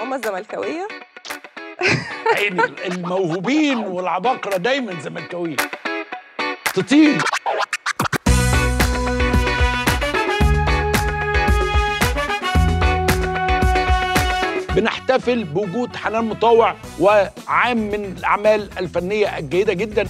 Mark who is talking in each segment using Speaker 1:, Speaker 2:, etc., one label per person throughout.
Speaker 1: ماما زملكاويه
Speaker 2: عيني الموهوبين والعباقرة دايما زملكاويين تطير بنحتفل بوجود حنان مطاوع وعام من الأعمال الفنية الجيدة جدا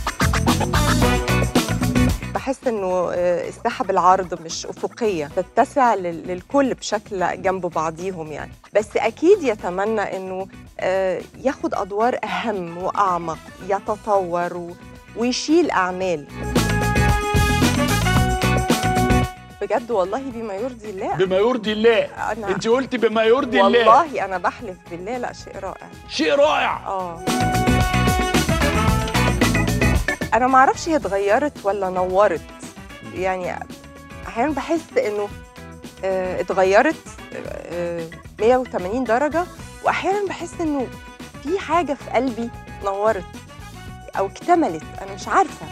Speaker 1: بحس انه آه، الساحه بالعرض مش افقيه تتسع لل- للكل بشكل جنب بعضيهم يعني بس اكيد يتمنى انه آه، ياخد ادوار اهم واعمق يتطور و- ويشيل اعمال بجد والله بما يرضي الله
Speaker 2: بما يرضي الله
Speaker 1: انا
Speaker 2: انت قلتي بما يرضي الله
Speaker 1: والله انا بحلف بالله لا شيء رائع
Speaker 2: شيء رائع
Speaker 1: اه انا ما اعرفش هي اتغيرت ولا نورت يعني احيانا بحس انه آه، اتغيرت آه، 180 درجه واحيانا بحس انه في حاجه في قلبي نورت او اكتملت انا مش عارفه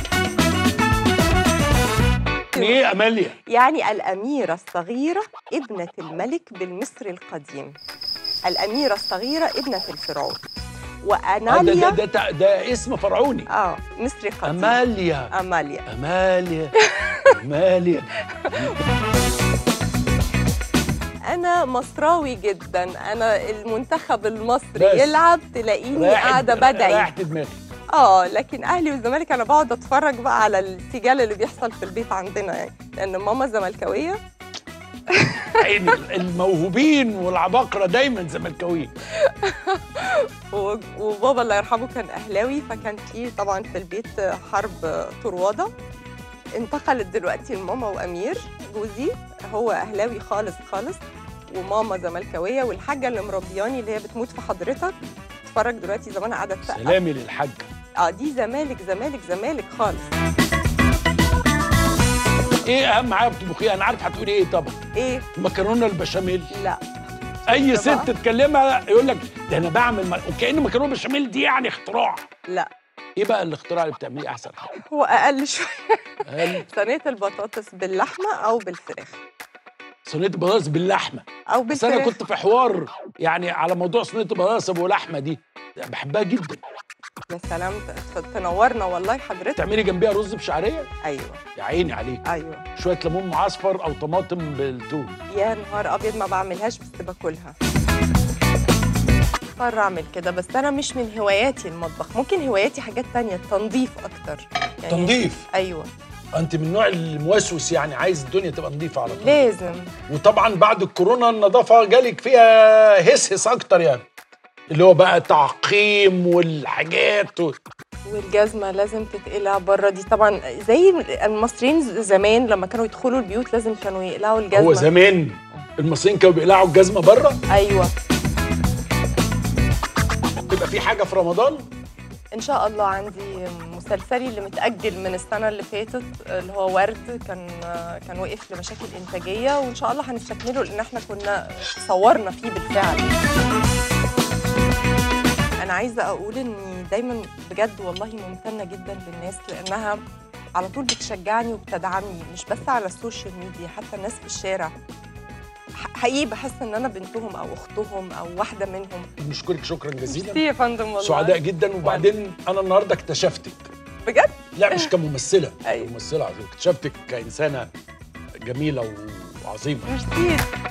Speaker 2: ايه اماليا
Speaker 1: يعني الأميرة الصغيرة ابنة الملك بالمصري القديم الأميرة الصغيرة ابنة الفرعون
Speaker 2: آه، ده,
Speaker 1: وأناليا
Speaker 2: ده, ده, ده اسم فرعوني
Speaker 1: اه مصري قديم
Speaker 2: اماليا
Speaker 1: أماليا
Speaker 2: اماليا اماليا
Speaker 1: أنا مصراوي جدا أنا المنتخب المصري
Speaker 2: بس.
Speaker 1: يلعب تلاقيني قاعدة بدعي
Speaker 2: رايحة دماغي
Speaker 1: اه لكن أهلي والزمالك أنا بقعد أتفرج بقى على السجال اللي بيحصل في البيت عندنا يعني لأن ماما زملكاوية
Speaker 2: عيني الموهوبين والعباقرة دايما زملكاويين
Speaker 1: و- وبابا الله يرحمه كان اهلاوي فكان في طبعا في البيت حرب طروادة انتقلت دلوقتي لماما وامير جوزي هو اهلاوي خالص خالص وماما زملكاويه والحاجه اللي مربياني اللي هي بتموت في حضرتك اتفرج دلوقتي زمانها قاعده تسقف
Speaker 2: سلامي للحاج
Speaker 1: اه دي زمالك زمالك زمالك خالص
Speaker 2: ايه اهم حاجه بتطبخيها انا عارف هتقولي ايه طبعا
Speaker 1: ايه
Speaker 2: المكرونه البشاميل
Speaker 1: لا
Speaker 2: اي
Speaker 1: شفت بقى؟
Speaker 2: ست تكلمها يقول لك ده انا بعمل م... وكأن مكرونه بشاميل دي يعني اختراع
Speaker 1: لا
Speaker 2: ايه بقى الاختراع اللي بتعمليه احسن حاجه
Speaker 1: هو اقل شويه
Speaker 2: هل
Speaker 1: صينيه البطاطس باللحمه او بالفراخ
Speaker 2: صينيه بطاطس باللحمه
Speaker 1: او
Speaker 2: بس انا
Speaker 1: بالفراخ
Speaker 2: كنت في حوار يعني على موضوع صينيه البطاطس ابو لحمه دي بحبها جدا
Speaker 1: يا سلام ت- تنورنا والله حضرتك
Speaker 2: تعملي جنبيها رز بشعريه
Speaker 1: ايوه
Speaker 2: يا عيني عليك
Speaker 1: ايوه
Speaker 2: شويه ليمون معصفر او طماطم بالثوم
Speaker 1: يا نهار ابيض ما بعملهاش بس باكلها اضطر اعمل كده بس انا مش من هواياتي المطبخ ممكن هواياتي حاجات تانية التنظيف اكتر يعني
Speaker 2: تنظيف
Speaker 1: ايوه
Speaker 2: انت من النوع الموسوس يعني عايز الدنيا تبقى نظيفه على طول
Speaker 1: لازم
Speaker 2: وطبعا بعد الكورونا النظافه جالك فيها هس هس اكتر يعني اللي هو بقى تعقيم والحاجات و...
Speaker 1: والجزمه لازم تتقلع بره دي طبعا زي المصريين زمان لما كانوا يدخلوا البيوت لازم كانوا يقلعوا الجزمه
Speaker 2: هو زمان المصريين كانوا بيقلعوا الجزمه بره
Speaker 1: ايوه
Speaker 2: تبقى في حاجه في رمضان
Speaker 1: ان شاء الله عندي مسلسلي اللي متاجل من السنه اللي فاتت اللي هو ورد كان كان وقف لمشاكل انتاجيه وان شاء الله هنستكمله لان احنا كنا صورنا فيه بالفعل انا عايزه اقول اني دايما بجد والله ممتنه جدا للناس لانها على طول بتشجعني وبتدعمني مش بس على السوشيال ميديا حتى الناس في الشارع ح- حقيقي بحس ان انا بنتهم او اختهم او واحده منهم
Speaker 2: بنشكرك شكرا جزيلا
Speaker 1: ميرسي يا فندم والله
Speaker 2: سعداء جدا وبعدين انا النهارده اكتشفتك
Speaker 1: بجد
Speaker 2: لا مش كممثله
Speaker 1: أيوة.
Speaker 2: ممثله عظيمه اكتشفتك كانسانه جميله وعظيمه
Speaker 1: ميرسي